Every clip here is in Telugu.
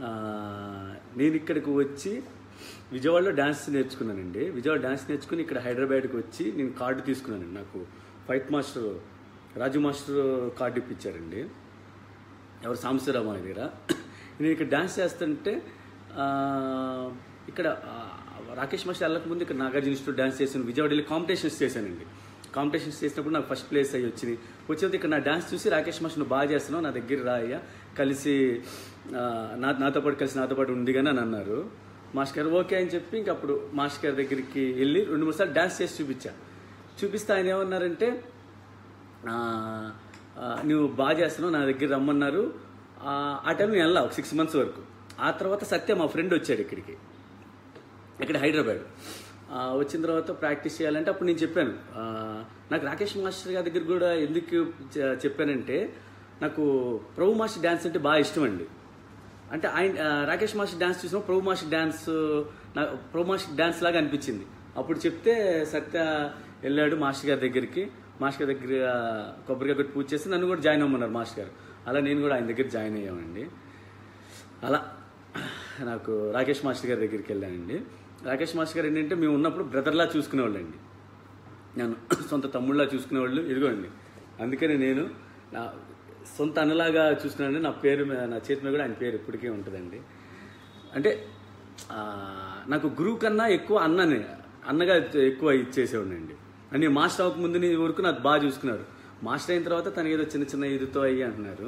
ఆ, నేను ఇక్కడికి వచ్చి విజయవాడలో డ్యాన్స్ నేర్చుకున్నానండి విజయవాడ డ్యాన్స్ నేర్చుకుని ఇక్కడ హైదరాబాద్కి వచ్చి నేను కార్డు తీసుకున్నానండి నాకు fight master Raju master card ఇప్పించారండి ఎవరు సాంబశివరావు దగ్గర నేను ఇక్కడ డ్యాన్స్ చేస్తుంటే ఆ, ఇక్కడ ఆ, రాకేష్ మాస్టర్ వెళ్ళక ముందు ఇక్కడ నాగార్జున ఇన్స్టిట్యూట్ డ్యాన్స్ చేశాను విజయవాడ వెళ్ళి కాంపిటీషన్స్ చేశానండి కాంపిటీషన్స్ చేసినప్పుడు నాకు ఫస్ట్ ప్లేస్ అయ్యి వచ్చింది వచ్చినప్పుడు ఇక్కడ నా డ్యాన్స్ చూసి రాకేష్ మాస్టర్ నువ్వు బాగా చేస్తున్నావు నా దగ్గర రాయ్యా కలిసి ఆ, నా నాతో పాటు కలిసి నాతో పాటు ఉంది కానీ అని అన్నారు మాస్టర్ గారు ఓకే అని చెప్పి ఇంక అప్పుడు మాస్టర్ గారి దగ్గరికి వెళ్ళి రెండు మూడు సార్లు డ్యాన్స్ చేసి చూపించా చూపిస్తే ఆయన ఏమన్నారంటే ఆ, ఆ, నువ్వు బాగా చేస్తున్నావు నా దగ్గర రమ్మన్నారు ఆ, ఆ టైం నేను వెళ్ళా ఒక సిక్స్ మంత్స్ వరకు ఆ తర్వాత సత్య మా ఫ్రెండ్ వచ్చాడు ఇక్కడికి ఇక్కడ హైదరాబాద్ ఆ, వచ్చిన తర్వాత ప్రాక్టీస్ చేయాలంటే అప్పుడు నేను చెప్పాను ఆ, నాకు రాకేష్ మాస్టర్ గారి దగ్గర కూడా ఎందుకు చె- చెప్పానంటే నాకు ప్రభు మాస్టర్ డ్యాన్స్ అంటే బాగా ఇష్టం అండి అంటే ఆయన ఆ, రాకేష్ మాస్టర్ డ్యాన్స్ చూసినప్పుడు ప్రభు మాస్టర్ డ్యాన్స్ నా ప్రభు మాస్టర్ డ్యాన్స్ లాగా అనిపించింది అప్పుడు చెప్తే సత్య వెళ్ళాడు మాస్టర్ గారి దగ్గరికి మాస్టర్ గారి దగ్గర కొబ్బరికాయ కొట్టి పూజ చేసి నన్ను కూడా జాయిన్ అవ్వమన్నారు మాస్టర్ గారు అలా నేను కూడా ఆయన దగ్గర జాయిన్ అయ్యామండి అలా నాకు రాకేష్ మాస్టర్ గారి దగ్గరికి వెళ్ళానండి రాకేష్ మాస్టర్ గారు ఏంటంటే మేము ఉన్నప్పుడు బ్రదర్లా చూసుకునేవాళ్ళండి నేను సొంత తమ్ముళ్ళలా చూసుకునేవాళ్ళు ఇదిగోండి అందుకని నేను నా సొంత అన్నలాగా చూసుకున్నాను నా పేరు మీద నా చేతి మీద కూడా ఆయన పేరు ఇప్పటికే ఉంటుందండి అంటే ఆ, నాకు గురువు కన్నా ఎక్కువ అన్నని అన్నగా ఎక్కువ ఇచ్చేసేవాడినండి అని మాస్టర్ అవ్వక ముందు నీ వరకు నాకు బాగా చూసుకున్నారు మాస్టర్ అయిన తర్వాత తనకి ఏదో చిన్న చిన్న ఇదితో అయ్యి అంటున్నారు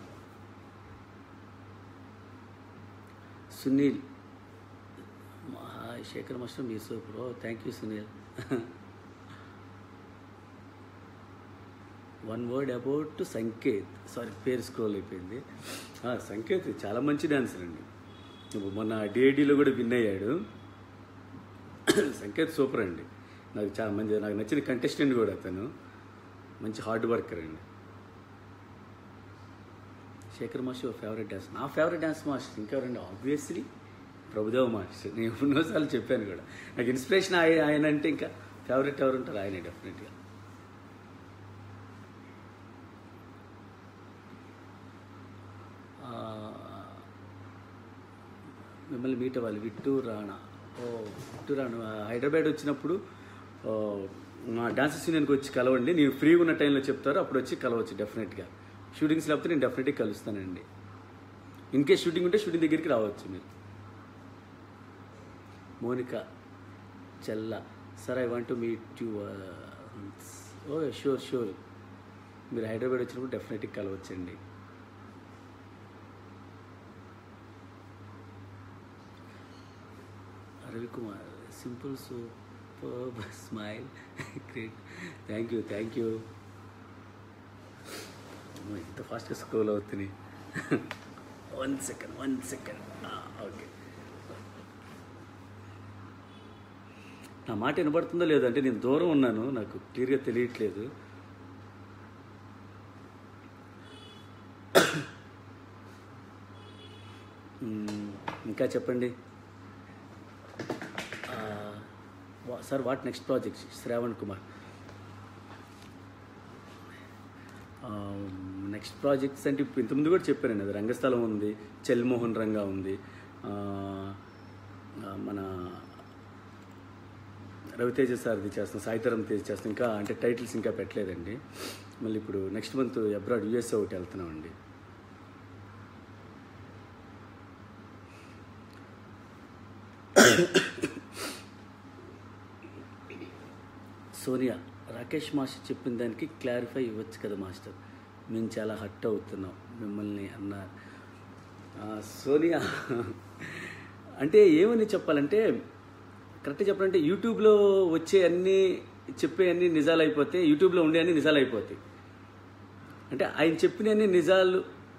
సునీల్ హాయ్ శేఖర్ మాస్టర్ మీ so bro thank you Sunil one word about Sanket sorry పేరు స్క్రోల్ అయిపోయింది ఆ, సంకేత్ చాలా మంచి డాన్సర్ అండి ఇప్పుడు మొన్న డిఐడిలో కూడా విన్ అయ్యాడు సంకేత్ సూపర్ అండి నాకు చాలా మంచి నాకు నచ్చిన కంటెస్టెంట్ కూడా అతను మంచి హార్డ్ వర్కర్ అండి Shekhar master your favourite dance నా ఫేవరెట్ డాన్స్ మాస్టర్ ఇంకెవరండి ఆబ్వియస్లీ ప్రభుదేవ్ మాస్టర్ నేను ఎన్నోసార్లు చెప్పాను కూడా నాకు ఇన్స్పిరేషన్ ఆయన ఆయన అంటే ఇంకా ఫేవరెట్ ఎవరు ఉంటారు ఆయనే డెఫినెట్గా మిమ్మల్ని మీట్ అవ్వాలి విట్టు రాణా ఓ విట్టు రాణా హైదరాబాద్ వచ్చినప్పుడు ఓ, మా డాన్సెస్ యూనియన్కి వచ్చి కలవండి నేను ఫ్రీగా ఉన్న టైంలో చెప్తారు అప్పుడు వచ్చి కలవచ్చు డెఫినెట్గా షూటింగ్స్ లేకపోతే నేను డెఫినెట్గా కలుస్తానండి ఇన్ కేస్ షూటింగ్ ఉంటే షూటింగ్ దగ్గరికి రావచ్చు మీరు Monika Chella sir I want to meet you oh sure sure మీరు హైదరాబాద్ వచ్చినప్పుడు డెఫినెట్గా కలవచ్చండి Ravikumar simple super smile great thank you thank you ఇంత ఫాస్ట్గా స్క్రోల్ అవుతుంది one second one second okay నా మాట వినబడుతుందో లేదో అంటే నేను దూరం ఉన్నాను నాకు క్లియర్గా తెలియట్లేదు మ్మ్, ఇంకా చెప్పండి ఆ, వా- sir what next project Shravan Kumar ఆ, నెక్స్ట్ ప్రాజెక్ట్స్ అంటే ఇప్పుడు ఇంతకుముందు కూడా చెప్పానండి అది రంగస్థలం ఉంది చెల్మోహన్ రంగా ఉంది ఆ, ఆ, మన రవితేజ సార్ది చేస్తాం సాయితరం తేజ్ చేస్తాం ఇంకా అంటే టైటిల్స్ ఇంకా పెట్టలేదండి మళ్ళీ ఇప్పుడు నెక్స్ట్ మంత్ అబ్రాడ్ యూఎస్ఏ ఒకటి వెళ్తున్నామండి సోనియా రాకేష్ మాస్టర్ చెప్పిన దానికి క్లారిఫై ఇవ్వచ్చు కదా మాస్టర్ మేము చాలా హట్ అవుతున్నాం మిమ్మల్ని అన్నారు ఆ, సోనియా అంటే ఏమని చెప్పాలంటే కరెక్ట్గా చెప్పాలంటే యూట్యూబ్లో వచ్చే అన్ని చెప్పే అన్ని నిజాలు అయిపోతే యూట్యూబ్లో ఉండే అన్ని నిజాలు అయిపోతాయి అంటే ఆయన చెప్పిన అన్ని నిజాలు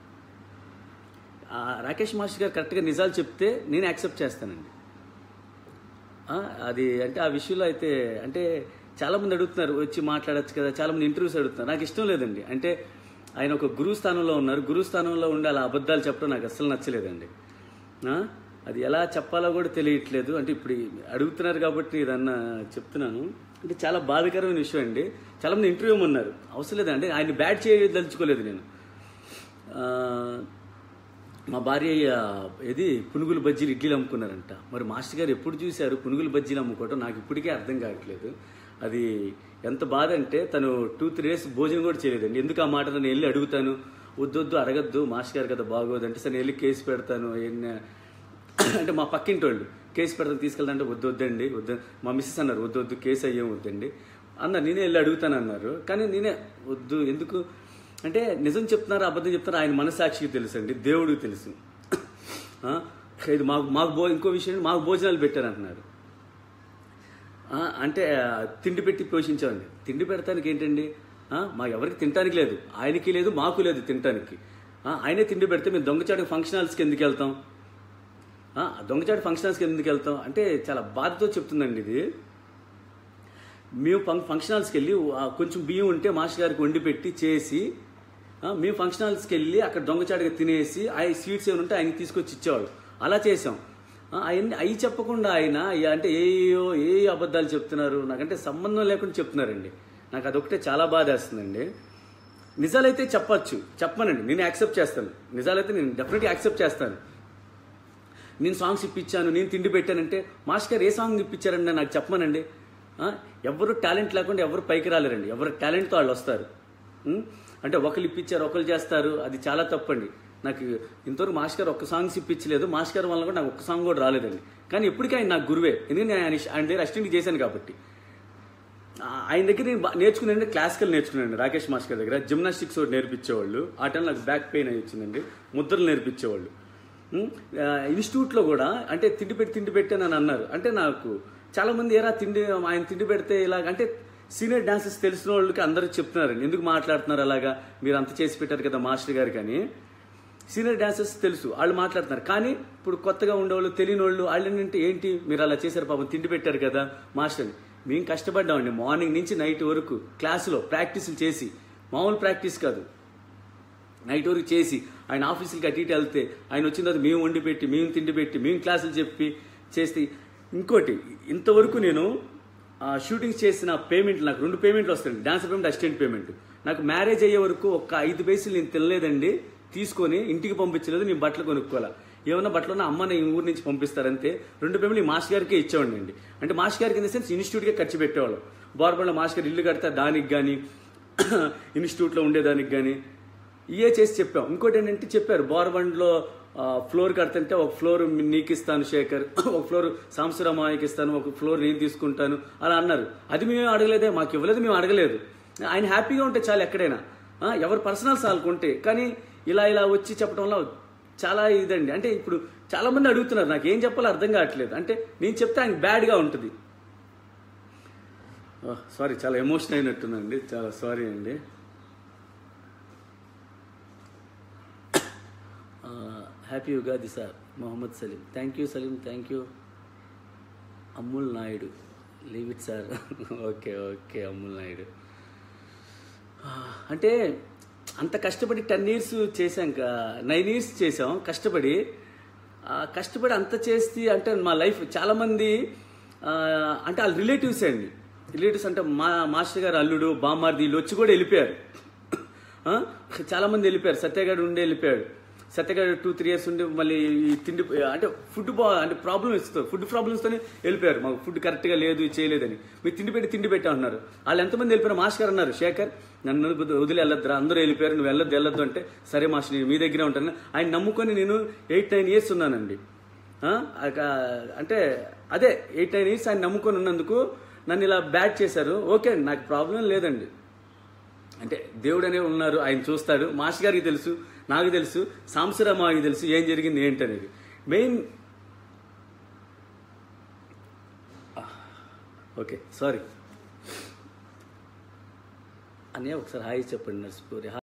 ఆ, రాకేష్ మాస్టర్ గారు కరెక్ట్గా నిజాలు చెప్తే నేను యాక్సెప్ట్ చేస్తానండి ఆ, అది అంటే ఆ విషయంలో అయితే అంటే చాలామంది అడుగుతున్నారు వచ్చి మాట్లాడచ్చు కదా చాలామంది ఇంటర్వ్యూస్ అడుగుతున్నారు నాకు ఇష్టం లేదండి అంటే ఆయన ఒక గురువు స్థానంలో ఉన్నారు గురువు స్థానంలో ఉండి అలా అబద్ధాలు చెప్పడం నాకు అస్సలు నచ్చలేదండి ఆ, అది ఎలా చెప్పాలో కూడా తెలియట్లేదు అంటే ఇప్పుడు ఈ అడుగుతున్నారు కాబట్టి ఇదన్నా చెప్తున్నాను అంటే చాలా బాధాకరమైన విషయం అండి చాలామంది ఇంటర్వ్యూ ఉన్నారు అవసరం లేదండి ఆయన బ్యాట్ చేయదలుచుకోలేదు నేను ఆ, మా భార్య ఆ, ఇది పునుగులు బజ్జీలు ఇడ్లీలు అమ్ముకున్నారంట మరి మాస్టర్ గారు ఎప్పుడు చూశారు పునుగులు బజ్జీలు అమ్ముకోవటం నాకు ఇప్పటికే అర్థం కావట్లేదు అది ఎంత బాధ అంటే తను టూ త్రీ డేస్ భోజనం కూడా చేయలేదండి ఎందుకు ఆ మాట నేను వెళ్ళి అడుగుతాను వద్దొద్దు అడగద్దు మాస్టర్ గారు కదా బాగోదు అంటే సరే నేను వెళ్ళి కేసు పెడతాను ఎన్ని- అంటే మా పక్కింటి వాళ్ళు కేసు పెడతాను తీసుకెళ్తాంటే వద్దు వద్దండి వద్దు మా మిస్సెస్ అన్నారు వద్దు వద్దు కేసు అయ్యేం వద్దండి అన్నారు నేనే వెళ్ళి అడుగుతాను అన్నారు కానీ నేనే వద్దు ఎందుకు అంటే నిజం చెప్తున్నారు అబద్ధం చెప్తున్నారు ఆయన మనసాక్షికి తెలుసు అండి దేవుడికి తెలుసు ఆ, ఇది మాకు మాకు భో ఇంకో విషయం మాకు భోజనాలు పెట్టారంటున్నారు ఆ, అంటే ఆ, తిండి పెట్టి పోషించామండి తిండి పెడతానికి ఏంటండి ఆ, మా ఎవరికి తినటానికి లేదు ఆయనకి లేదు మాకు లేదు తినటానికి ఆ, ఆయనే తిండి పెడితే మేము దొంగచాటు ఫంక్షన్ హాల్స్కి ఎందుకు వెళ్తాం ఆ, దొంగచాటు ఫంక్షన్ హాల్స్కి ఎందుకు వెళ్తాం అంటే చాలా బాధతో చెప్తుందండి ఇది మేము ఫంక్ ఫంక్షన్ హాల్స్కి వెళ్ళి ఆ, కొంచెం బియ్యం ఉంటే మాస్టర్ గారికి వండి పెట్టి చేసి ఆ, మేము ఫంక్షన్ హాల్స్కి వెళ్ళి అక్కడ దొంగచాటుగా తినేసి ఆ స్వీట్స్ ఏమైనా ఉంటే ఆయనకి తీసుకొచ్చి ఇచ్చేవాళ్ళు అలా చేసాం ఆ, అవన్నీ అవి చెప్పకుండా ఆయన ఇక అంటే ఏయో ఏ అబద్ధాలు చెప్తున్నారు నాకంటే సంబంధం లేకుండా చెప్తున్నారండి నాకు అదొకటే చాలా బాధ వేస్తుందండి నిజాలైతే చెప్పచ్చు చెప్పమనండి నేను యాక్సెప్ట్ చేస్తాను నిజాలైతే నేను డెఫినెట్గా యాక్సెప్ట్ చేస్తాను నేను సాంగ్స్ ఇప్పించాను నేను తిండి పెట్టానంటే మాస్టర్ గారు ఏ సాంగ్ ఇప్పించారండి నాకు చెప్పమనండి ఆ, ఎవరు టాలెంట్ లేకుండా ఎవరు పైకి రాలేరండి ఎవరు టాలెంట్తో వాళ్ళు వస్తారు ఉం? అంటే ఒకరు ఇప్పించారు ఒకరు చేస్తారు అది చాలా తప్పండి నాకు ఇంతవరకు మాస్టర్ గారు ఒక్క సాంగ్స్ ఇప్పించలేదు మాస్టర్ గారు వల్ల కూడా నాకు ఒక్క సాంగ్ కూడా రాలేదండి కానీ ఎప్పటికీ ఆయన నాకు గురువే ఎందుకంటే నేను ఆయన ఆయన దగ్గర అసిస్టెంట్ చేశాను కాబట్టి ఆ, ఆయన దగ్గర నేను బా- నేర్చుకున్నానండి క్లాసికల్ నేర్చుకున్నాను రాకేష్ మాస్టర్ దగ్గర జిమ్నాస్టిక్స్ ఒకటి నేర్పించేవాళ్ళు ఆ టైంలో నాకు బ్యాక్ పెయిన్ అయి వచ్చిందండి ముద్రలు నేర్పించేవాళ్ళు ఉం? ఆ, ఇన్స్టిట్యూట్లో కూడా అంటే తిండి పెట్టి తిండి పెట్టి అని అన్నారు అంటే నాకు చాలా మంది ఏరా తిండి ఆయన తిండి పెడితే ఇలాగ అంటే సీనియర్ డాన్సర్స్ తెలిసిన వాళ్ళకి అందరూ చెప్తున్నారండి ఎందుకు మాట్లాడుతున్నారు అలాగా మీరు అంత చేసి పెట్టారు కదా మాస్టర్ గారు కానీ సీనియర్ డాన్సర్స్ తెలుసు వాళ్ళు మాట్లాడుతున్నారు కానీ ఇప్పుడు కొత్తగా ఉండేవాళ్ళు తెలియని వాళ్ళు వాళ్ళు ఏంటంటే ఏంటి మీరు అలా చేశారు పాపం తిండి పెట్టారు కదా మాస్టర్ మేము కష్టపడ్డామండి మార్నింగ్ నుంచి నైట్ వరకు క్లాసులో ప్రాక్టీసులు చేసి మామూలు ప్రాక్టీస్ కాదు నైట్ వరకు చేసి ఆయన ఆఫీసులకి అటు ఇటు వెళ్తే ఆయన వచ్చిన తర్వాత మేము వండి పెట్టి మేము తిండి పెట్టి మేము క్లాసులు చెప్పి చేస్తే ఇంకోటి ఇంతవరకు నేను ఆ, షూటింగ్స్ చేసిన పేమెంట్ నాకు రెండు పేమెంట్లు వస్తాయండి డాన్స్ పేమెంట్ అసిస్టెంట్ పేమెంట్ నాకు మ్యారేజ్ అయ్యే వరకు ఒక ఐదు పైసలు నేను తినలేదండి తీసుకొని ఇంటికి పంపించలేదు నేను బట్టలు కొనుక్కోవాలా ఏమన్నా బట్టలు ఉన్న అమ్మ నేను ఊరి నుంచి పంపిస్తారంతే రెండు పేమెంట్ ఈ మాస్టర్ గారికి ఇచ్చేవాడిని అండి అంటే మాస్టర్ గారికి ఇన్ ద సెన్స్ ఇన్స్టిట్యూట్కే ఖర్చు పెట్టేవాళ్ళం బోర్బండ్లో మాస్టర్ గారు ఇల్లు కడితే దానికి కానీ ఇన్స్టిట్యూట్లో ఉండేదానికి కానీ ఇయే చేసి చెప్పాం ఇంకోటి ఏంటంటే చెప్పారు బోర్బండ్లో ఫ్లోర్ కడుతుంటే ఒక ఫ్లోర్ నీకు ఇస్తాను శేఖర్ ఒక ఫ్లోర్ సాంసరామాయకి ఇస్తాను ఒక ఫ్లోర్ నేను తీసుకుంటాను అలా అన్నారు అది మేము అడగలేదే మాకు ఇవ్వలేదు మేము అడగలేదు ఆయన హ్యాపీగా ఉంటే చాలు ఎక్కడైనా ఆ, ఎవరి పర్సనల్స్ వాళ్ళకుంటే కానీ ఇలా ఇలా వచ్చి చెప్పడంలో చాలా ఇదండి అంటే ఇప్పుడు చాలా మంది అడుగుతున్నారు నాకు ఏం చెప్పాలో అర్థం కావట్లేదు అంటే నేను చెప్తే ఆయన బ్యాడ్గా ఉంటుంది సారీ చాలా ఎమోషన్ అయినట్టుందండి చాలా సారీ అండి happy Ugadi sir Mohammed Salim thank you Salim thank you Ammul Naidu leave it sir okay okay Ammul Naidu ఆ, అంటే అంత కష్టపడి టెన్ ఇయర్స్ చేశాం నైన్ ఇయర్స్ చేసాం కష్టపడి ఆ, కష్టపడి అంత చేసి అంటే మా లైఫ్ చాలామంది ఆ, అంటే వాళ్ళ రిలేటివ్స్ అండి రిలేటివ్స్ అంటే మా మాస్టర్ గారు అల్లుడు బామ్మార్ది వీళ్ళు వచ్చి కూడా వెళ్ళిపోయారు ఆ? చాలా మంది వెళ్ళిపోయారు సత్యగాడు ఉండి వెళ్ళిపోయాడు సత్యగాడు టూ త్రీ ఇయర్స్ ఉండి మళ్ళీ ఈ తిండి అంటే ఫుడ్ బా అంటే ప్రాబ్లమ్ ఇస్తుంది ఫుడ్ ప్రాబ్లమ్స్తోనే వెళ్ళిపోయారు మాకు ఫుడ్ కరెక్ట్గా లేదు ఇది చేయలేదని మీరు తిండి పెట్టి తిండి పెట్టా అన్నారు వాళ్ళు ఎంతమంది వెళ్ళిపోయారు మాస్టర్ గారు అన్నారు శేఖర్ నన్ను వదిలి- వదిలి వెళ్ళొద్దురా అందరూ వెళ్ళిపోయారు నువ్వు వెళ్ళొద్దు వెళ్ళొద్దు అంటే సరే మాస్టర్ నేను మీ దగ్గరే ఉంటాను ఆయన నమ్ముకొని నేను ఎయిట్ నైన్ ఇయర్స్ ఉన్నానండి ఆ? అక- అంటే అదే ఎయిట్ నైన్ ఇయర్స్ ఆయన నమ్ముకొని ఉన్నందుకు నన్ను ఇలా బ్యాట్ చేశారు ఓకే అండి నాకు ప్రాబ్లం లేదండి అంటే దేవుడు అనే ఉన్నారు ఆయన చూస్తాడు మాస్టర్ గారికి తెలుసు నాకు తెలుసు సాంసరామాకి తెలుసు ఏం జరిగింది ఏంటనేది మెయిన్ ఓకే సారీ అన్నయ్య ఒకసారి హాయ్ చెప్పండి నర్సిపూరి